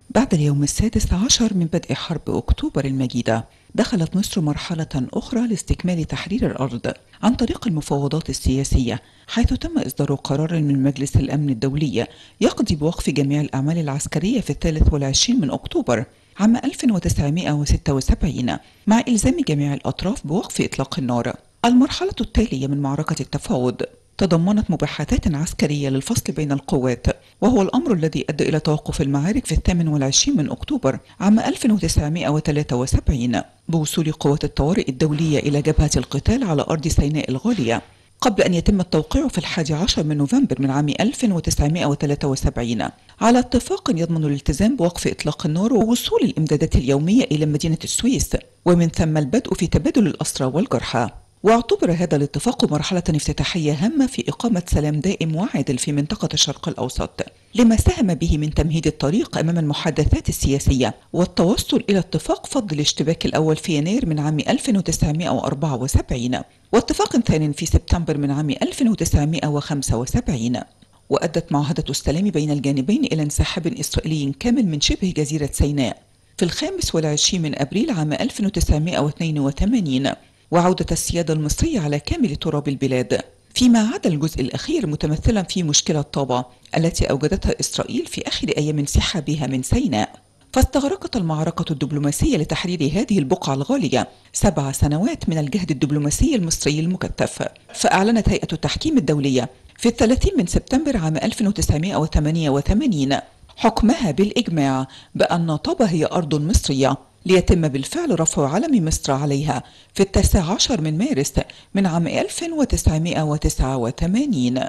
بعد اليوم السادس عشر من بدء حرب أكتوبر المجيدة دخلت مصر مرحلة أخرى لاستكمال تحرير الأرض عن طريق المفاوضات السياسية حيث تم إصدار قرار من مجلس الأمن الدولي يقضي بوقف جميع الأعمال العسكرية في الثالث والعشرين من أكتوبر عام 1976 مع إلزام جميع الأطراف بوقف إطلاق النار المرحلة التالية من معركة التفاوض تضمنت مباحثات عسكرية للفصل بين القوات وهو الأمر الذي أدى إلى توقف المعارك في الثامن والعشرين من أكتوبر عام 1973 بوصول قوات الطوارئ الدولية إلى جبهة القتال على أرض سيناء الغالية قبل أن يتم التوقيع في الحادي عشر من نوفمبر من عام 1973 على اتفاق يضمن الالتزام بوقف إطلاق النار ووصول الإمدادات اليومية إلى مدينة السويس ومن ثم البدء في تبادل الأسرى والجرحى واعتبر هذا الاتفاق مرحلة افتتاحية هامة في إقامة سلام دائم وعادل في منطقة الشرق الأوسط لما ساهم به من تمهيد الطريق أمام المحادثات السياسية والتوصل إلى اتفاق فض الاشتباك الأول في يناير من عام 1974 واتفاق ثان في سبتمبر من عام 1975 وأدت معاهدة السلام بين الجانبين إلى انسحاب إسرائيلي كامل من شبه جزيرة سيناء في الخامس والعشرين من أبريل عام 1982 وعودة السيادة المصرية على كامل تراب البلاد فيما عدا الجزء الأخير متمثلا في مشكلة طابة التي أوجدتها إسرائيل في آخر أيام انسحابها من سيناء فاستغرقت المعركة الدبلوماسية لتحرير هذه البقعة الغالية سبع سنوات من الجهد الدبلوماسي المصري المكثف فأعلنت هيئة التحكيم الدولية في الثلاثين من سبتمبر عام 1988 حكمها بالإجماع بأن طابة هي أرض مصرية ليتم بالفعل رفع علم مصر عليها في التاسع عشر من مارس من عام 1989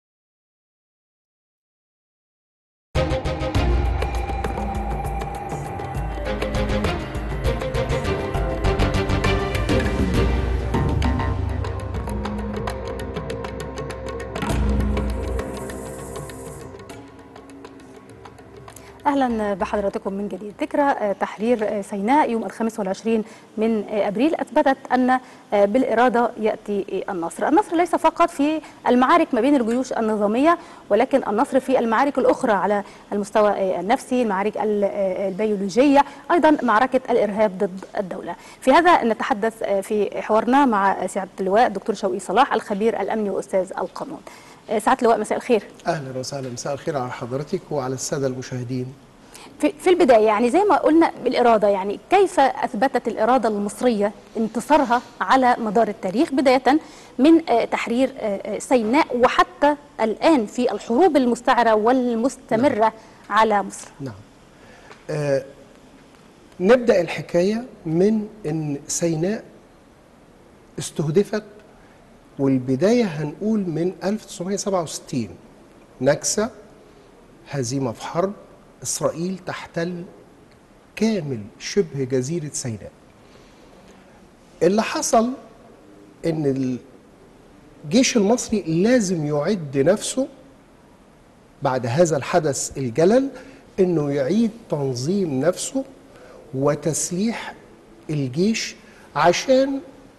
اهلا بحضراتكم من جديد ذكرى تحرير سيناء يوم الخامس والعشرين من ابريل اثبتت ان بالاراده ياتي النصر النصر ليس فقط في المعارك ما بين الجيوش النظاميه ولكن النصر في المعارك الاخرى على المستوى النفسي المعارك البيولوجيه ايضا معركه الارهاب ضد الدوله في هذا نتحدث في حوارنا مع سعاده اللواء الدكتور شوقي صلاح الخبير الامني واستاذ القانون سعاده اللواء مساء الخير اهلا وسهلا مساء الخير على حضرتك وعلى الساده المشاهدين في, في البدايه يعني زي ما قلنا بالاراده يعني كيف اثبتت الاراده المصريه انتصارها على مدار التاريخ بدايه من تحرير سيناء وحتى الان في الحروب المستعره والمستمره نعم. على مصر نعم آه نبدا الحكايه من ان سيناء استهدفت والبداية هنقول من 1967 نكسة هزيمة في حرب إسرائيل تحتل كامل شبه جزيرة سيناء اللي حصل إن الجيش المصري لازم يعد نفسه بعد هذا الحدث الجلل إنه يعيد تنظيم نفسه وتسليح الجيش عشان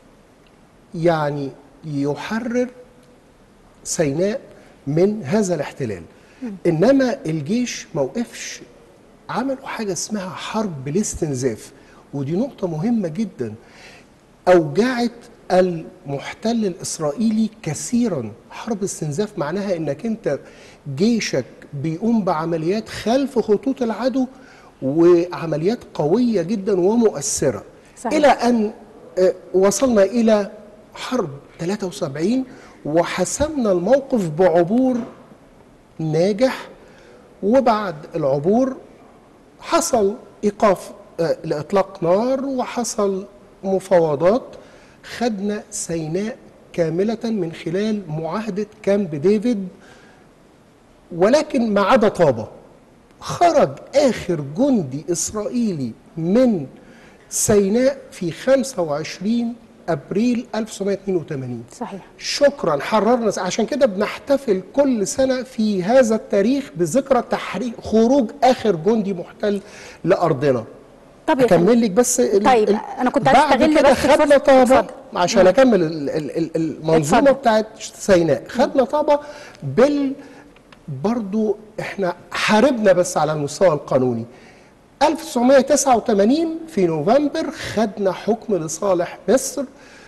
يعني يحرر سيناء من هذا الاحتلال انما الجيش ما وقفش عملوا حاجه اسمها حرب الاستنزاف ودي نقطه مهمه جدا اوجعت المحتل الاسرائيلي كثيرا حرب استنزاف معناها انك انت جيشك بيقوم بعمليات خلف خطوط العدو وعمليات قويه جدا ومؤثره صحيح. الى ان وصلنا الى حرب 73 وحسمنا الموقف بعبور ناجح وبعد العبور حصل ايقاف لاطلاق نار وحصل مفاوضات خدنا سيناء كامله من خلال معاهده كامب ديفيد ولكن ما عدا طابه خرج اخر جندي اسرائيلي من سيناء في 25 ابريل 1982 صحيح شكرا حررنا عشان كده بنحتفل كل سنه في هذا التاريخ بذكرى تحرير خروج اخر جندي محتل لارضنا طب اكمل لك بس طيب انا كنت استغل بس خدنا طابه عشان اكمل المنظومه بتاعت سيناء خدنا طابه بال برضو احنا حاربنا بس على المستوى القانوني 1989 في نوفمبر خدنا حكم لصالح مصر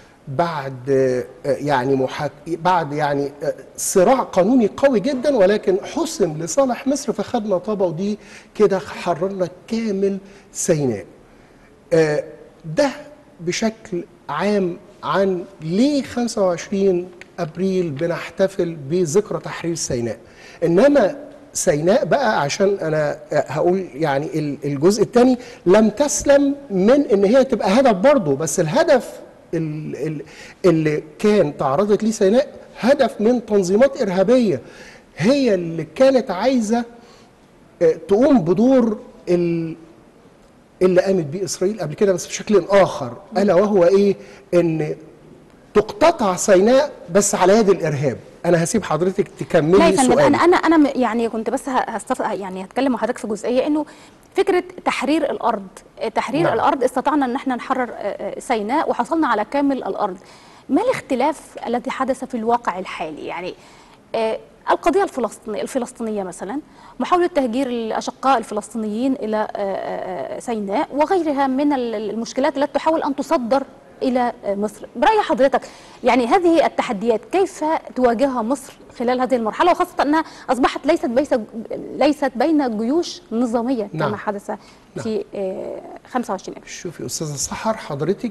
بعد آه، يعني محاك... بعد يعني آه، صراع قانوني قوي جدا ولكن حسم لصالح مصر فخدنا طابه ودي كده حررنا كامل سيناء. آه، ده بشكل عام عن ليه 25 ابريل بنحتفل بذكرى تحرير سيناء انما سيناء بقى عشان انا هقول يعني ال- الجزء الثاني لم تسلم من ان هي تبقى هدف برضه بس الهدف ال- ال- اللي كان تعرضت ليه سيناء هدف من تنظيمات ارهابيه هي اللي كانت عايزه آه، تقوم بدور ال- اللي قامت بيه اسرائيل قبل كده بس بشكل اخر الا وهو ايه ان تقتطع سيناء بس على يد الارهاب انا هسيب حضرتك لا تكملي يا فندم سؤالك انا انا انا م- يعني كنت بس ه- هستف... يعني هتكلم مع حضرتك في جزئيه انه فكره تحرير الارض آه، تحرير نعم. نعم. الارض استطعنا ان احنا نحرر آه، آه، سيناء وحصلنا على كامل الارض ما الاختلاف الذي حدث في الواقع الحالي يعني آه، القضيه الفلسطينيه الفلسطينيه مثلا محاوله تهجير الاشقاء الفلسطينيين الى آه، آه، آه، سيناء وغيرها من ال- المشكلات التي تحاول ان تصدر الى آه، مصر براي حضرتك يعني هذه التحديات كيف تواجهها مصر خلال هذه المرحله وخاصه انها اصبحت ليست بيس ليست بين جيوش نظاميه نعم. كما حدث في آه، 25 ابريل شوفي استاذه سحر حضرتك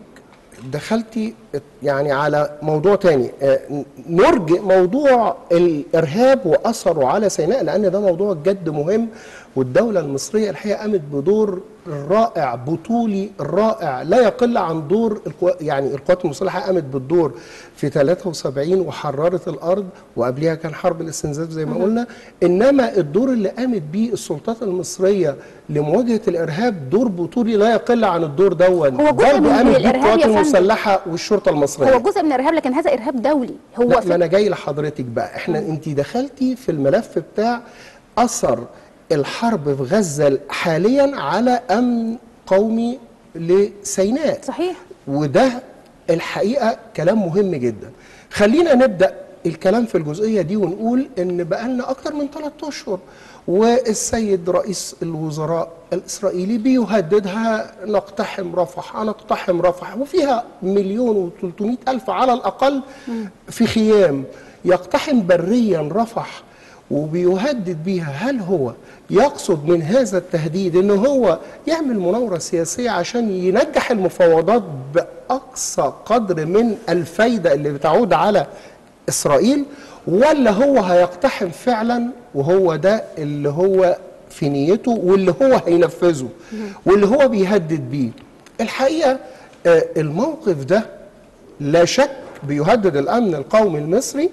دخلتي يعني على موضوع تاني آه، نرجئ موضوع الارهاب واثره على سيناء لان ده موضوع جد مهم والدوله المصريه الحقيقه قامت بدور رائع بطولي رائع لا يقل عن دور القوا... يعني القوات المسلحه قامت بالدور في 73 وحررت الارض وقبلها كان حرب الاستنزاف زي ما قلنا انما الدور اللي قامت بيه السلطات المصريه لمواجهه الارهاب دور بطولي لا يقل عن الدور دون هو جزء برضه من قامت بيه الإرهاب القوات يا فندم. المسلحه والشرطه المصريه هو جزء من الارهاب لكن هذا ارهاب دولي هو لا فكرة- ما انا جاي لحضرتك بقى احنا انت دخلتي في الملف بتاع اثر الحرب في غزه حاليا على امن قومي لسيناء صحيح وده الحقيقه كلام مهم جدا خلينا نبدا الكلام في الجزئيه دي ونقول ان بقالنا اكتر من ثلاثة اشهر والسيد رئيس الوزراء الاسرائيلي بيهددها نقتحم رفح نقتحم رفح وفيها مليون وثلاثمائة الف على الاقل في خيام يقتحم بريا رفح وبيهدد بيها هل هو يقصد من هذا التهديد ان هو يعمل مناوره سياسيه عشان ينجح المفاوضات باقصى قدر من الفايده اللي بتعود على اسرائيل ولا هو هيقتحم فعلا وهو ده اللي هو في نيته واللي هو هينفذه واللي هو بيهدد بيه الحقيقه آه، الموقف ده لا شك بيهدد الامن القومي المصري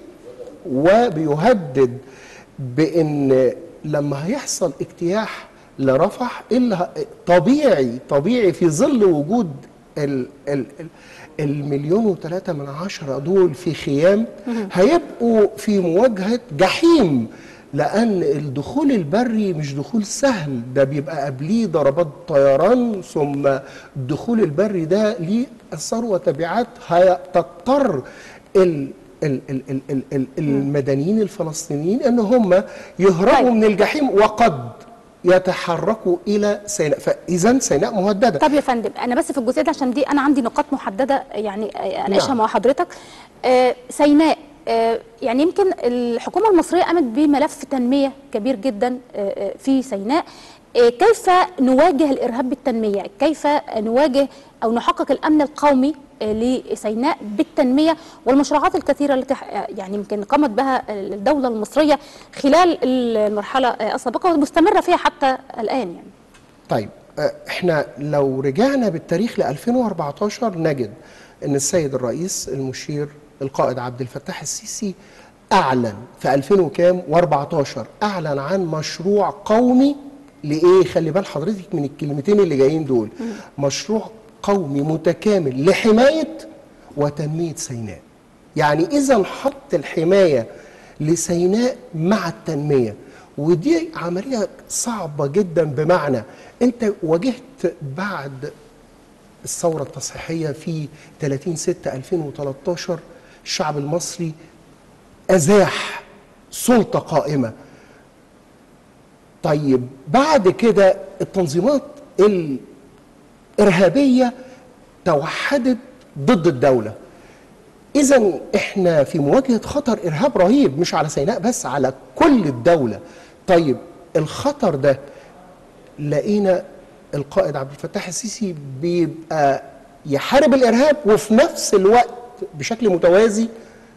وبيهدد بان لما هيحصل اجتياح لرفح الا طبيعي طبيعي في ظل وجود ال ال ال المليون وثلاثة من عشرة دول في خيام هيبقوا في مواجهة جحيم لأن الدخول البري مش دخول سهل ده بيبقى قبليه ضربات طيران ثم الدخول البري ده ليه أثار وتبعات هتضطر ال ال ال ال ال ال المدنيين الفلسطينيين ان هم يهربوا طيب. من الجحيم وقد يتحركوا الى سيناء فاذا سيناء مهدده طب يا فندم انا بس في الجزئيه دي عشان دي انا عندي نقاط محدده يعني آه، اناقشها نعم. مع حضرتك آه، سيناء آه، يعني يمكن الحكومه المصريه قامت بملف تنميه كبير جدا آه، آه، في سيناء آه، كيف نواجه الارهاب بالتنميه كيف نواجه او نحقق الامن القومي آه، لسيناء بالتنميه والمشروعات الكثيره التي ح- يعني يمكن قامت بها الدوله المصريه خلال المرحله آه، السابقه ومستمره فيها حتى الان يعني طيب آه، احنا لو رجعنا بالتاريخ ل 2014 نجد ان السيد الرئيس المشير القائد عبد الفتاح السيسي اعلن في 2000 وكام و14 اعلن عن مشروع قومي لايه خلي بال حضرتك من الكلمتين اللي جايين دول مشروع قومي متكامل لحمايه وتنميه سيناء يعني اذا حط الحمايه لسيناء مع التنميه ودي عمليه صعبه جدا بمعنى انت واجهت بعد الثوره التصحيحيه في 30 6 2013 الشعب المصري ازاح سلطه قائمه طيب بعد كده التنظيمات الارهابيه توحدت ضد الدوله اذا احنا في مواجهه خطر ارهاب رهيب مش على سيناء بس على كل الدوله طيب الخطر ده لقينا القائد عبد الفتاح السيسي بيبقى يحارب الارهاب وفي نفس الوقت بشكل متوازي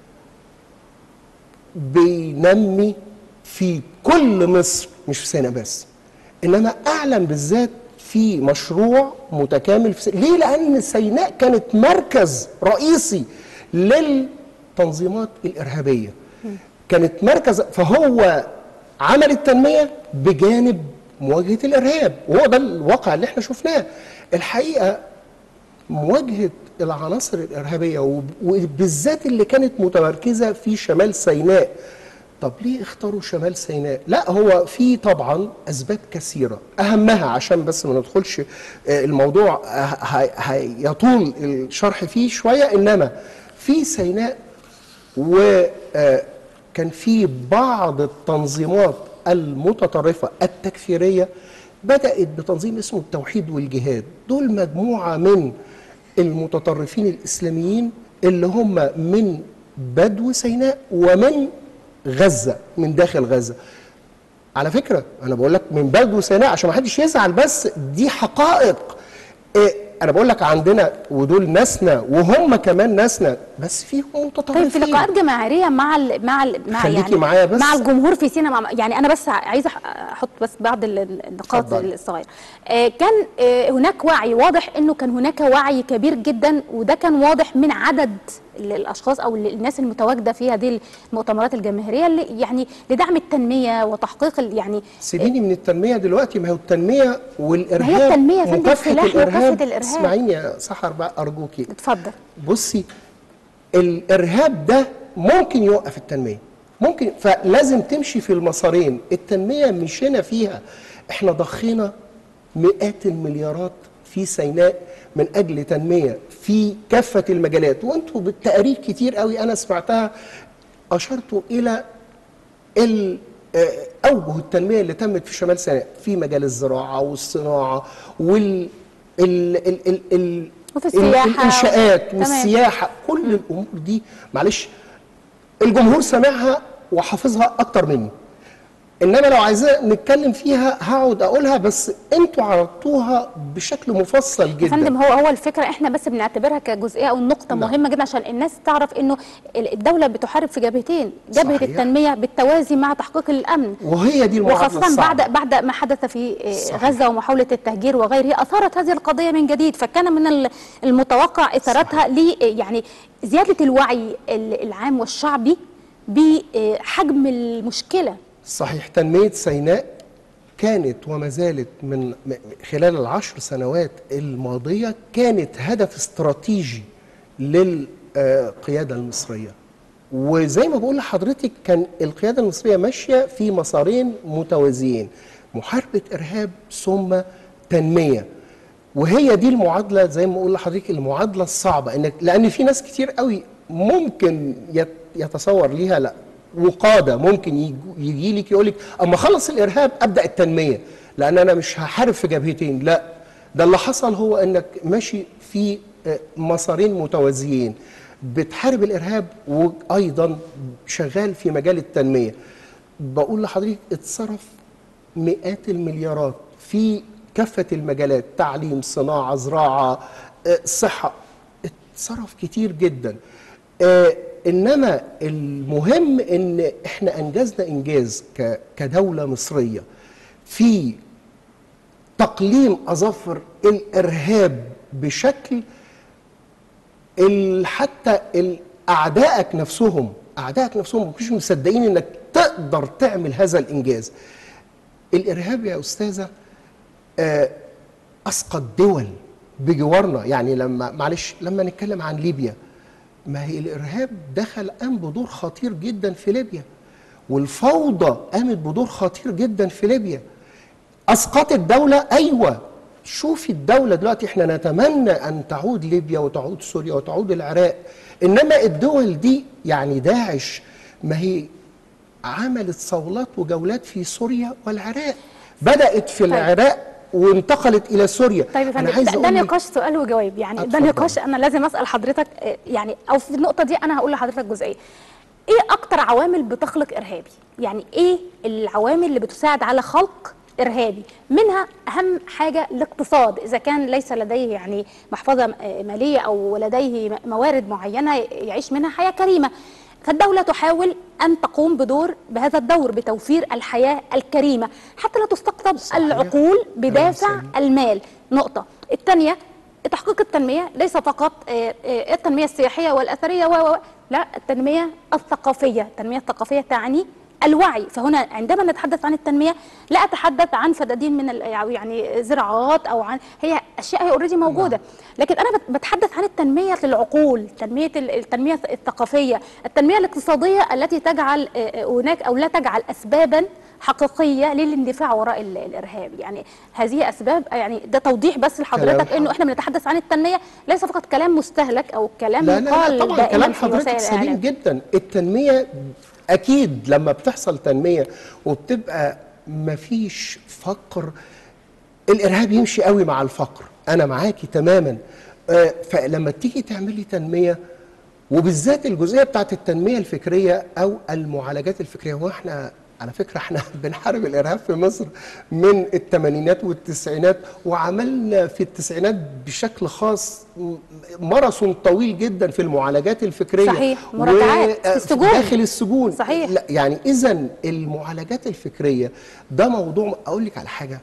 بينمي في كل مصر مش في سيناء بس انما اعلن بالذات في مشروع متكامل في سيناء. ليه لان سيناء كانت مركز رئيسي للتنظيمات الارهابيه كانت مركز فهو عمل التنميه بجانب مواجهه الارهاب وهو ده الواقع اللي احنا شفناه الحقيقه مواجهه العناصر الارهابيه وب- وبالذات اللي كانت متمركزه في شمال سيناء طب ليه اختاروا شمال سيناء؟ لا هو في طبعا اسباب كثيره اهمها عشان بس ما ندخلش آه، الموضوع آه، هي- هيطول الشرح فيه شويه انما في سيناء وكان في بعض التنظيمات المتطرفة التكفيرية بدأت بتنظيم اسمه التوحيد والجهاد دول مجموعة من المتطرفين الإسلاميين اللي هم من بدو سيناء ومن غزة من داخل غزة على فكرة أنا بقول لك من بدو سيناء عشان ما حدش يزعل بس دي حقائق إيه أنا بقول لك عندنا ودول ناسنا وهم كمان ناسنا بس فيهم متطرفين طيب في لقاءات جماهيريه مع ال مع ال مع خليكي يعني معايا بس. مع الجمهور في سينا مع يعني انا بس عايزه أح- احط بس بعض ال- النقاط اتفضلي. الصغيره آه كان آه هناك وعي واضح انه كان هناك وعي كبير جدا وده كان واضح من عدد ال- الاشخاص او ال- الناس المتواجده في هذه المؤتمرات الجماهيريه اللي يعني لدعم التنميه وتحقيق ال- يعني سيبيني من التنمية دلوقتي ما هو التنمية والإرهاب ما هي التنمية يا فندم مكافحة سلاح الإرهاب مكافحة الإرهاب. اسمعيني يا سحر بقى أرجوكي اتفضل بصي الإرهاب ده ممكن يوقف التنمية ممكن فلازم تمشي في المسارين التنمية مشينا فيها احنا ضخينا مئات المليارات في سيناء من أجل تنمية في كافة المجالات وانتوا بالتقارير كتير قوي أنا سمعتها أشرتوا إلى ال- آه، اوجه التنميه اللي تمت في شمال سيناء في مجال الزراعه والصناعه وال ال ال ال ال وفي السياحة. ال- الانشاءات تمام. والسياحه كل الامور دي معلش الجمهور سامعها وحافظها اكتر مني انما لو عايزاه نتكلم فيها هقعد اقولها بس انتوا عرضتوها بشكل مفصل يا جدا فندم هو هو الفكره احنا بس بنعتبرها كجزئيه او نقطه نعم. مهمه جدا عشان الناس تعرف انه الدوله بتحارب في جبهتين جبهه صحيح. التنميه بالتوازي مع تحقيق الامن وهي دي المعادله وخاصة الصعبة. بعد بعد ما حدث في آه، صحيح. غزة ومحاولة التهجير وغيره أثارت هذه القضية من جديد فكان من ال- المتوقع إثارتها ل يعني زيادة الوعي ال- العام والشعبي بحجم المشكلة صحيح تنمية سيناء كانت وما زالت من م- خلال العشر سنوات الماضية كانت هدف استراتيجي للقيادة المصرية وزي ما بقول لحضرتك كان القيادة المصرية ماشية في مسارين متوازيين محاربة إرهاب ثم تنمية وهي دي المعادله زي ما اقول لحضرتك المعادله الصعبه انك لان في ناس كتير قوي ممكن يت- يتصور ليها لا وقاده ممكن يجو- يجي لك يقول لك اما اخلص الارهاب ابدا التنميه لان انا مش هحارب في جبهتين لا ده اللي حصل هو انك ماشي في آه، مسارين متوازيين بتحارب الارهاب وايضا شغال في مجال التنميه بقول لحضرتك اتصرف مئات المليارات في كافة المجالات تعليم صناعة زراعة آه، صحة اتصرف كتير جدا آه، إنما المهم إن إحنا أنجزنا إنجاز ك- كدولة مصرية في تقليم أظافر الإرهاب بشكل ال- حتى ال- اعدائك نفسهم اعدائك نفسهم مش مصدقين انك تقدر تعمل هذا الانجاز الارهاب يا استاذه آه، اسقط دول بجوارنا يعني لما معلش لما نتكلم عن ليبيا ما هي الارهاب دخل قام بدور خطير جدا في ليبيا والفوضى قامت بدور خطير جدا في ليبيا اسقطت دوله ايوه شوفي الدوله دلوقتي احنا نتمنى ان تعود ليبيا وتعود سوريا وتعود العراق انما الدول دي يعني داعش ما هي عملت صولات وجولات في سوريا والعراق بدات في العراق وانتقلت الى سوريا طيب يا أنا فندم عايز ده, ده أقول لك- نقاش سؤال وجواب يعني ده اتفضل. نقاش انا لازم اسال حضرتك آه، يعني او في النقطه دي انا هقول لحضرتك جزئيه ايه اكتر عوامل بتخلق ارهابي يعني ايه العوامل اللي بتساعد على خلق ارهابي منها اهم حاجه الاقتصاد اذا كان ليس لديه يعني محفظه آه، ماليه او لديه م- موارد معينه يعيش منها حياه كريمه فالدولة تحاول أن تقوم بدور بهذا الدور بتوفير الحياة الكريمة حتى لا تستقطب صحيح. العقول بدافع كلام المال نقطة الثانية تحقيق التنمية ليس فقط آه، آه، التنمية السياحية والأثرية و و- لا التنمية الثقافية التنمية الثقافية تعني الوعي فهنا عندما نتحدث عن التنمية لا أتحدث عن فدادين من ال- يعني زراعات أو عن هي أشياء هي اوريدي موجودة لكن أنا بت- بتحدث عن التنمية للعقول تنمية ال- التنمية الثقافية التنمية الاقتصادية التي تجعل آه، آه، هناك أو لا تجعل أسبابا حقيقيه للاندفاع وراء ال- الارهاب يعني هذه اسباب يعني ده توضيح بس لحضرتك كلام انه احنا بنتحدث عن التنميه ليس فقط كلام مستهلك او كلام لا لا, يقال لا طبعا دائما كلام في حضرتك وسائل سليم الاعلام جدا التنميه اكيد لما بتحصل تنميه وبتبقى مفيش فقر الارهاب يمشي قوي مع الفقر انا معاكي تماما آه، فلما تيجي تعملي تنميه وبالذات الجزئيه بتاعت التنميه الفكريه او المعالجات الفكريه واحنا على فكره احنا بنحارب الارهاب في مصر من الثمانينات والتسعينات وعملنا في التسعينات بشكل خاص م- ماراثون طويل جدا في المعالجات الفكريه صحيح، مراجعات و- في السجون. داخل السجون صحيح. لا يعني اذا المعالجات الفكريه ده موضوع اقول لك على حاجه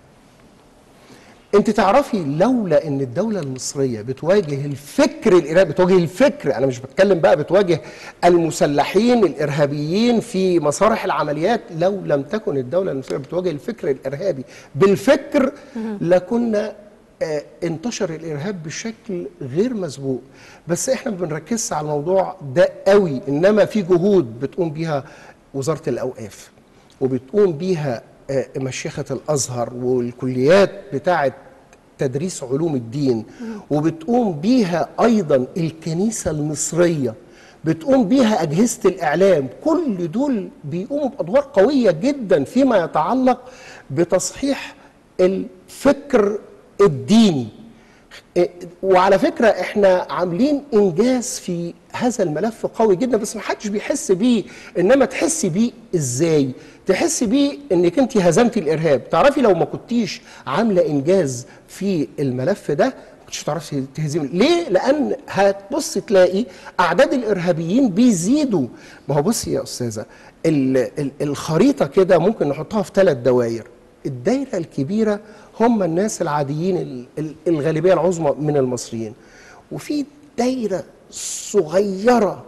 انت تعرفي لولا ان الدوله المصريه بتواجه الفكر الارهابي بتواجه الفكر انا مش بتكلم بقى بتواجه المسلحين الارهابيين في مسارح العمليات لو لم تكن الدوله المصريه بتواجه الفكر الارهابي بالفكر لكنا آه، انتشر الارهاب بشكل غير مسبوق بس احنا ما بنركزش على الموضوع ده قوي انما في جهود بتقوم بيها وزاره الاوقاف وبتقوم بيها آه، مشيخة الأزهر والكليات بتاعة تدريس علوم الدين وبتقوم بيها أيضا الكنيسة المصرية بتقوم بيها أجهزة الإعلام كل دول بيقوموا بأدوار قوية جدا فيما يتعلق بتصحيح الفكر الديني إيه، وعلى فكرة احنا عاملين انجاز في هذا الملف قوي جدا بس ما حدش بيحس بيه انما تحسي بيه ازاي تحسي بيه انك انت هزمتي الارهاب تعرفي لو ما كنتيش عاملة انجاز في الملف ده ما كنتش تعرفي تهزمي ليه لان هتبص تلاقي اعداد الارهابيين بيزيدوا ما هو بصي يا استاذة ال- ال- الخريطة كده ممكن نحطها في ثلاث دوائر الدايرة الكبيرة هم الناس العاديين ال- ال- الغالبية العظمى من المصريين وفي دايرة صغيرة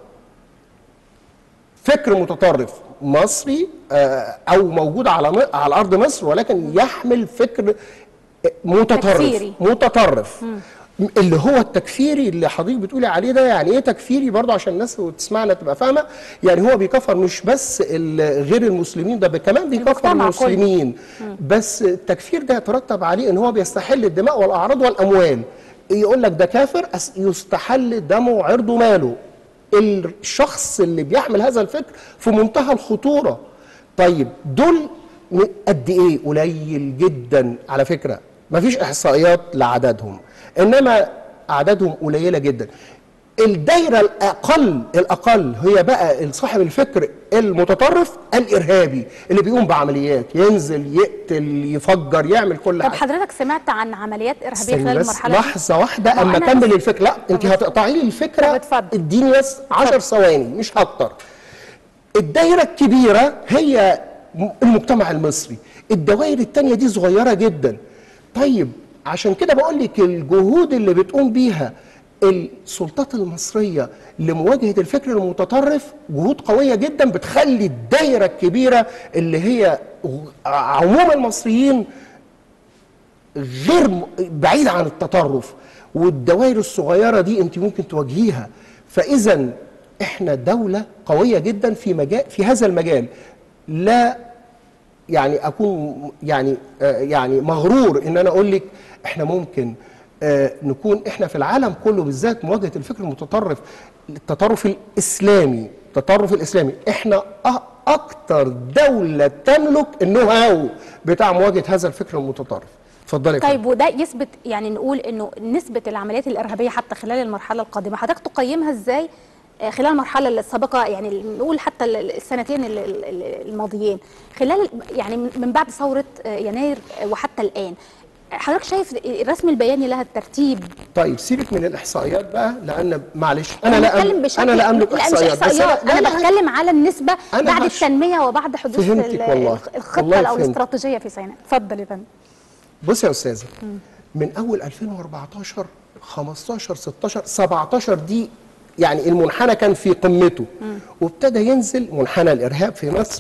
فكر متطرف مصري آه، او موجود على م- على ارض مصر ولكن يحمل فكر متطرف تكفيري. متطرف اللي هو التكفيري اللي حضرتك بتقولي عليه ده يعني ايه تكفيري برضه عشان الناس وتسمعنا تبقى فاهمه يعني هو بيكفر مش بس ال- غير المسلمين ده كمان بيكفر المجتمع كله. المسلمين بس التكفير ده يترتب عليه ان هو بيستحل الدماء والاعراض والاموال يقول لك ده كافر أس- يستحل دمه وعرضه ماله الشخص اللي بيحمل هذا الفكر في منتهى الخطوره طيب دول م- قد ايه قليل جدا على فكره مفيش احصائيات لعددهم انما اعدادهم قليله جدا الدايره الاقل الاقل هي بقى صاحب الفكر المتطرف الارهابي اللي بيقوم بعمليات ينزل يقتل يفجر يعمل كل طب حاجه حضرتك سمعت عن عمليات ارهابيه استني خلال بس المرحله دي؟ لحظه واحده ما اما أنا- اكمل الفكره لا انت طب هتقطعي لي طب الفكره اتفضل. اديني بس 10 ثواني مش هكتر الدايره الكبيره هي م- المجتمع المصري الدوائر التانية دي صغيره جدا طيب عشان كده بقول لك الجهود اللي بتقوم بيها السلطات المصريه لمواجهه الفكر المتطرف جهود قويه جدا بتخلي الدايره الكبيره اللي هي عموم المصريين غير م- بعيد عن التطرف والدوائر الصغيره دي انت ممكن تواجهيها فاذا احنا دوله قويه جدا في مجال في هذا المجال لا يعني اكون يعني آه يعني مغرور ان انا اقول لك احنا ممكن آه نكون احنا في العالم كله بالذات مواجهه الفكر المتطرف التطرف الاسلامي التطرف الاسلامي احنا أ- اكتر دوله تملك النو هاو بتاع مواجهه هذا الفكر المتطرف اتفضلي يا فندم. طيب وده يثبت يعني نقول انه نسبه العمليات الارهابيه حتى خلال المرحله القادمه حضرتك تقيمها ازاي آه، خلال المرحله السابقه يعني نقول حتى ال- السنتين ال- ال- ال- الماضيين خلال ال- يعني من بعد ثوره آه، يناير آه، وحتى الان حضرتك شايف الرسم البياني لها الترتيب طيب سيبك من الاحصائيات بقى لان معلش انا لا بتكلم أملك بشكل انا لا املك لا مش احصائيات بس احصائيات لا، انا لا، بتكلم على النسبه أنا بعد هش- التنميه وبعد حدوث فهمتك ال- والله. الخطه والله او فهمت. الاستراتيجيه في سيناء اتفضل يا فندم بص يا استاذه من اول 2014 15 16 17 دي يعني المنحنى كان في قمته وابتدى ينزل منحنى الارهاب في مصر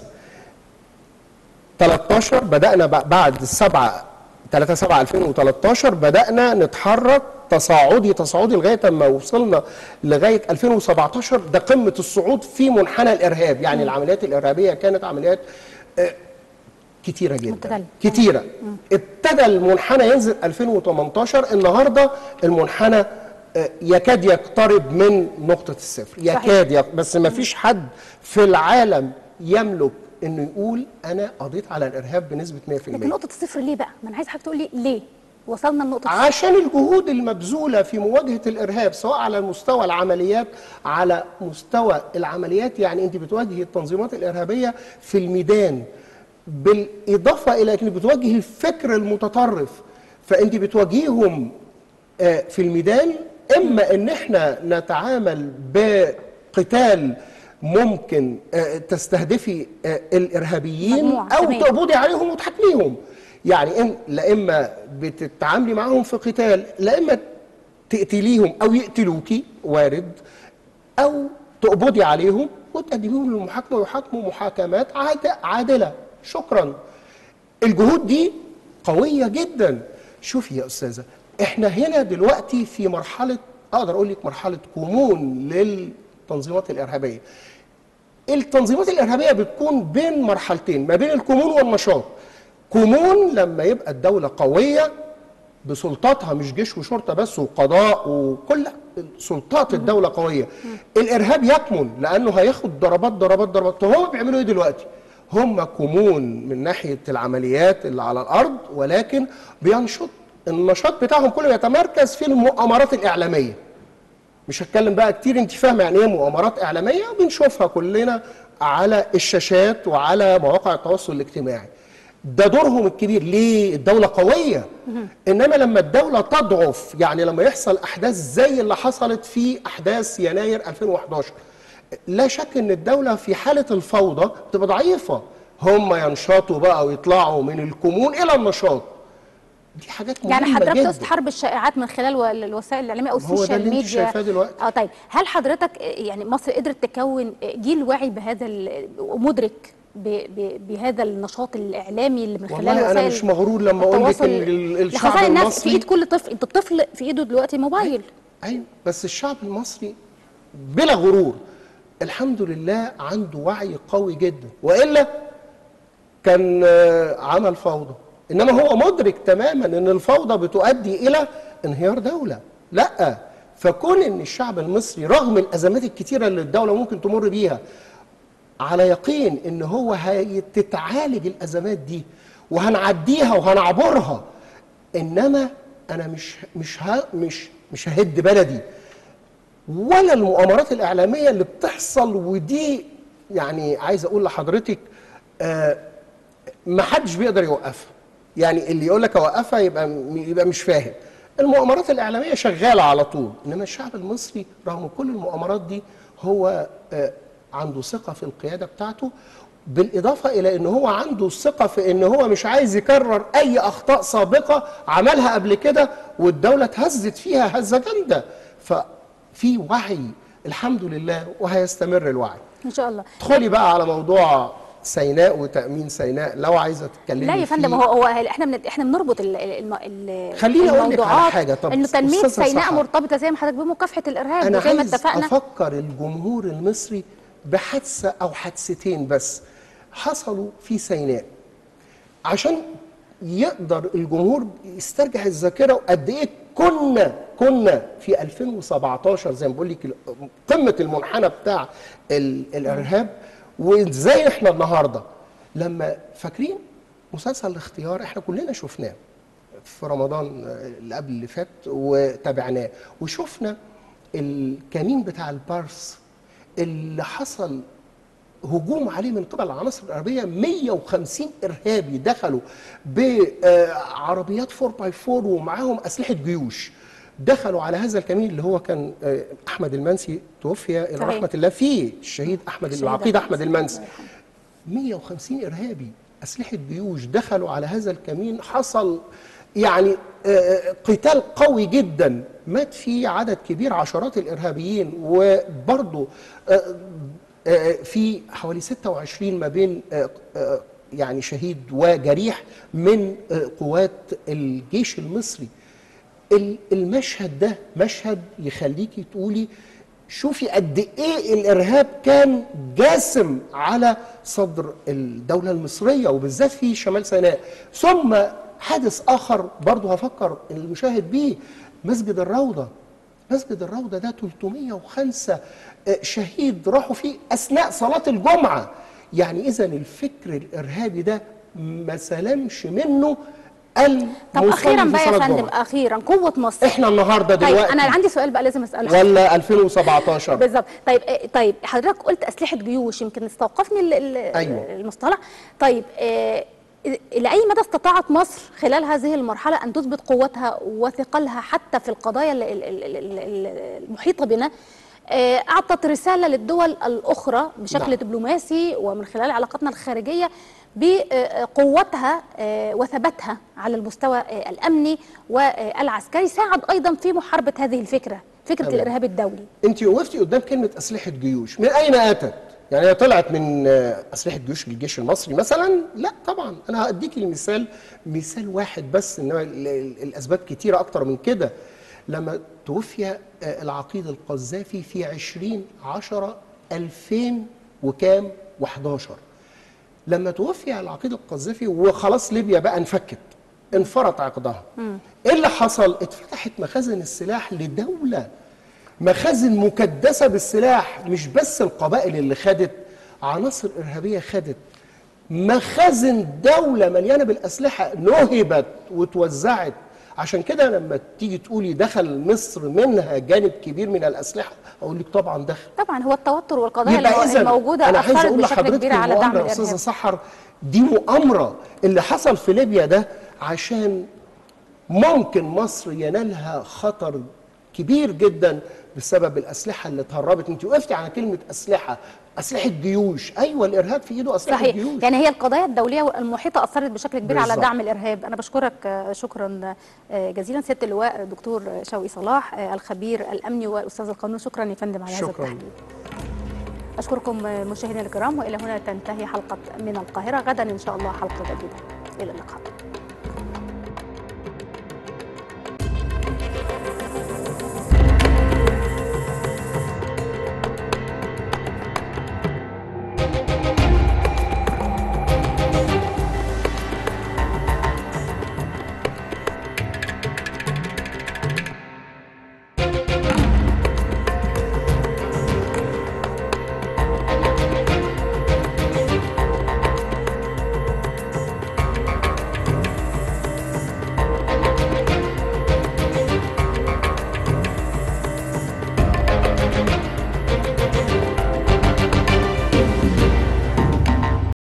13 بدانا ب- بعد السبعه 3 7 2013 بدانا نتحرك تصاعدي تصاعدي لغايه اما وصلنا لغايه 2017 ده قمه الصعود في منحنى الارهاب يعني العمليات الارهابيه كانت عمليات كتيرة جدا متدلل. كتيرة ابتدى المنحنى ينزل 2018 النهاردة المنحنى آه، يكاد يقترب من نقطة الصفر صحيح. يكاد يق... بس ما فيش حد في العالم يملك انه يقول انا قضيت على الارهاب بنسبة 100% لكن نقطه الصفر ليه بقى ما انا عايز حضرتك تقول لي ليه وصلنا لنقطه الصفر عشان الجهود المبذولة في مواجهة الإرهاب سواء على مستوى العمليات على مستوى العمليات يعني أنت بتواجهي التنظيمات الإرهابية في الميدان بالإضافة إلى أنك بتواجهي الفكر المتطرف فأنت بتواجهيهم آه، في الميدان إما أن احنا نتعامل بقتال ممكن آه، تستهدفي آه، الإرهابيين مجموعة، أو تمام. تقبضي عليهم وتحاكميهم يعني إن لا اما بتتعاملي معاهم في قتال لا اما تقتليهم او يقتلوكي وارد او تقبضي عليهم وتقدميهم للمحاكمه ويحاكموا محاكمات عاد- عادله شكرا الجهود دي قويه جدا شوفي يا استاذه احنا هنا دلوقتي في مرحله اقدر اقول لك مرحله كمون للتنظيمات الارهابيه التنظيمات الارهابيه بتكون بين مرحلتين ما بين الكمون والنشاط كمون لما يبقى الدوله قويه بسلطاتها مش جيش وشرطه بس وقضاء وكل سلطات الدوله قويه الارهاب يكمن لانه هياخد ضربات ضربات ضربات طب هم بيعملوا ايه دلوقتي هم كمون من ناحيه العمليات اللي على الارض ولكن بينشط النشاط بتاعهم كله يتمركز في المؤامرات الاعلاميه مش هتكلم بقى كتير انت فاهمه يعني ايه مؤامرات اعلاميه بنشوفها كلنا على الشاشات وعلى مواقع التواصل الاجتماعي ده دورهم الكبير ليه الدوله قويه انما لما الدوله تضعف يعني لما يحصل احداث زي اللي حصلت في احداث يناير 2011 لا شك ان الدوله في حاله الفوضى بتبقى ضعيفه هم ينشطوا بقى ويطلعوا من الكمون الى النشاط دي حاجات مهمه يعني حضرتك جدا تقصد حرب الشائعات من خلال و- الوسائل الاعلاميه او هو ده السوشيال اللي انت ميديا شايفاه دلوقتي. اه طيب هل حضرتك آه، يعني مصر قدرت تكون آه، جيل واعي بهذا ال- ومدرك ب- ب- بهذا النشاط الاعلامي اللي من خلال والله وسائل أنا مش مغرور لما أقول لك التواصل- إن ال- الشعب لخصائص الناس المصري- في ايد كل طفل انت الطفل في ايده دلوقتي موبايل ايوه بس الشعب المصري بلا غرور الحمد لله عنده وعي قوي جدا والا كان آه، عمل فوضى انما هو مدرك تماما ان الفوضى بتؤدي الى انهيار دوله لا فكون ان الشعب المصري رغم الازمات الكتيره اللي الدوله ممكن تمر بيها على يقين ان هو هتتعالج الازمات دي وهنعديها وهنعبرها انما انا مش مش ها مش مش ههد بلدي ولا المؤامرات الاعلاميه اللي بتحصل ودي يعني عايز اقول لحضرتك آه ما حدش بيقدر يوقفها يعني اللي يقول لك اوقفها يبقى يبقى مش فاهم المؤامرات الاعلاميه شغاله على طول انما الشعب المصري رغم كل المؤامرات دي هو آه عنده ثقه في القياده بتاعته بالاضافه الى ان هو عنده الثقه في ان هو مش عايز يكرر اي اخطاء سابقه عملها قبل كده والدوله اتهزت فيها هزه جامده ففي وعي الحمد لله وهيستمر الوعي ان شاء الله ادخلي بقى على موضوع سيناء وتامين سيناء لو عايزه تتكلمي لا يا فندم فيه. هو هو احنا من احنا بنربط ال ال ال خليني أقول لك على الموضوعات حاجة. طب انه تنميه أستاذة سيناء سحر. مرتبطه زي ما حضرتك بمكافحه الارهاب انا وزي ما عايز اتفقنا افكر الجمهور المصري بحادثه او حادثتين بس حصلوا في سيناء عشان يقدر الجمهور يسترجع الذاكره وقد ايه كنا كنا في 2017 زي ما بقول لك قمه المنحنى بتاع ال- الارهاب وازاي احنا النهارده لما فاكرين مسلسل الاختيار احنا كلنا شفناه في رمضان آه، اللي قبل اللي فات وتابعناه وشفنا الكمين بتاع البارس اللي حصل هجوم عليه من قبل العناصر الارهابيه 150 ارهابي دخلوا بعربيات 4 باي 4 ومعاهم اسلحه جيوش دخلوا على هذا الكمين اللي هو كان آه، احمد المنسي توفي الى صحيح. رحمه الله فيه الشهيد احمد الشهيد العقيد أحمد احمد المنسي الله يرحمه. 150 ارهابي اسلحه جيوش دخلوا على هذا الكمين حصل يعني آه، قتال قوي جدا مات فيه عدد كبير عشرات الارهابيين وبرضه آه، آه، في حوالي 26 ما بين آه، آه، يعني شهيد وجريح من آه، قوات الجيش المصري ال- المشهد ده مشهد يخليكي تقولي شوفي قد ايه الارهاب كان جاسم على صدر الدوله المصريه وبالذات في شمال سيناء ثم حادث اخر برضه هفكر المشاهد بيه مسجد الروضه مسجد الروضه ده 305 آه، شهيد راحوا فيه اثناء صلاه الجمعه يعني اذا الفكر الارهابي ده ما سلمش منه طب المصلي اخيرا في بقى يا صلاة فندم الجمعة. اخيرا قوه مصر احنا النهارده طيب دلوقتي انا عندي سؤال بقى لازم اساله ولا 2017 بالظبط طيب آه، طيب حضرتك قلت اسلحه جيوش يمكن استوقفني ال- ال- أيوة. المصطلح طيب آه، الى اي مدى استطاعت مصر خلال هذه المرحله ان تثبت قوتها وثقلها حتى في القضايا ال- ال- ال- ال- ال- المحيطه بنا آه، اعطت رساله للدول الاخرى بشكل نعم. دبلوماسي ومن خلال علاقاتنا الخارجيه بقوتها آه، وثباتها على المستوى آه، الامني والعسكري ساعد ايضا في محاربه هذه الفكره فكره تمام. الارهاب الدولي انت وقفتي قدام كلمه اسلحه جيوش من اين اتت يعني هي طلعت من آه، اسلحه جيوش الجيش المصري مثلا لا طبعا انا هديكي المثال مثال واحد بس انما ال- ال- الاسباب كتيره اكتر من كده لما توفي آه، العقيد القذافي في 20 10 2000 وكام و11 لما توفي العقيد القذافي وخلاص ليبيا بقى انفكت انفرط عقدها ايه اللي حصل اتفتحت مخازن السلاح لدوله مخازن مكدسه بالسلاح مش بس القبائل اللي خدت عناصر ارهابيه خدت مخازن دوله مليانه بالاسلحه نهبت وتوزعت عشان كده لما تيجي تقولي دخل مصر منها جانب كبير من الاسلحه اقول لك طبعا دخل طبعا هو التوتر والقضايا يبقى المو- إذن الموجوده انا عايز اثرت اقول بشكل لحضرتك كبير على دعم المؤامرة يا استاذه الارهاب سحر دي مؤامره اللي حصل في ليبيا ده عشان ممكن مصر ينالها خطر كبير جدا بسبب الاسلحه اللي اتهربت انت وقفتي على كلمه اسلحه اسلحه جيوش ايوه الارهاب في ايده اسلحه صحيح جيوش يعني هي القضايا الدوليه المحيطه اثرت بشكل كبير على بالظبط. دعم الارهاب انا بشكرك آه، شكرا آه، جزيلا سياده اللواء دكتور شوقي صلاح آه، الخبير الامني والاستاذ القانون شكرا يا فندم على هذا شكراً. التحليل اشكركم آه، مشاهدينا الكرام والى هنا تنتهي حلقه من القاهره غدا ان شاء الله حلقه جديده الى اللقاء